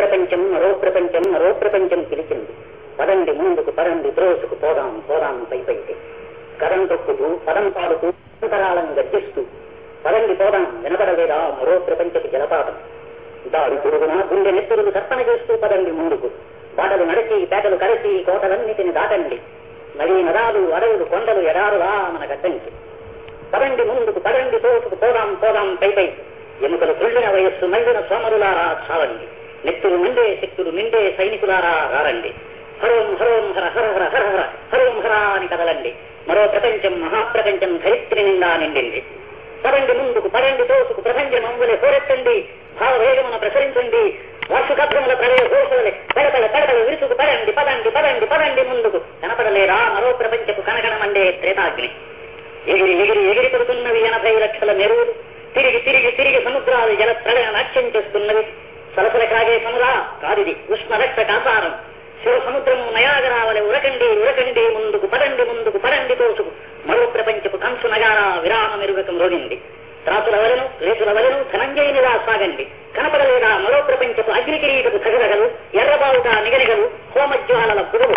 ప్రపంచం మరో ప్రపంచం మరో ప్రపంచం పిలిచింది పదండి ముందుకు పదండి ద్రోసుకు పోదాం పోదాం పై పైకి కథం తొక్కుతూ పదం పాడుతూ అంతరాళం గర్జిస్తూ పదండి పోదాం వినబడలేదా మరో ప్రపంచపు జలపాతం దాడి పొరుగున గుండె నెత్తురులు సర్పణ చేస్తూ పదండి ముందుకు బాటలు నడిచి పేటలు కలిసి కోటలన్నిటిని దాటండి నదీ నదాలు అడవులు కొండలు ఎడారులా మన గడ్డంకి పదండి ముందుకు పదండి తోటుకు పోదాం పోదాం పై పై ఎముకలు తుళ్ళిన వయస్సు మళ్ళిన సోమరులారా చావండి నెత్తులు నిండే శక్తులు నిండే సైనికులారా రారండి హరోం హరోం హర హర హర హర హర హరోం హర అని కదలండి మరో ప్రపంచం మహాప్రపంచం ధరిత్రి నిండా నిండింది పదండి ముందుకు పదండి తోసుకు ప్రపంచం అంగులే హోరెత్తండి భావవేగమున ప్రసరించండి వార్షికభ్రముల ప్రళయ ఘోషలే పెడపల పెడపల విరుచుకు పదండి పదండి పదండి పదండి ముందుకు కనపడలేరా మరో ప్రపంచపు కనగనమండే త్రేతాగ్ని ఎగిరి ఎగిరి ఎగిరి పడుతున్నవి ఎనభై లక్షల మెరువులు తిరిగి తిరిగి తిరిగి సముద్రాలు జల ప్రళయ నాట్యం చేస్తున్నవి సలసల కాగే సమురా కాదిది ఉష్ణ రక్త కాసారం శివ సముద్రము నయాగరావలె ఉరకండి ఉరకండి ముందుకు పదండి ముందుకు పదండి తోసుకు మరో ప్రపంచపు కంసు నగార విరామ మెరుగకం రోగింది త్రాసుల వలను రేసుల వలను ధనంజయునిలా సాగండి కనపడలేదా మరో ప్రపంచపు అగ్నికిరీటపు తగలగలు ఎర్రబావుట నిగనిగలు హోమజ్వాలల పురుగు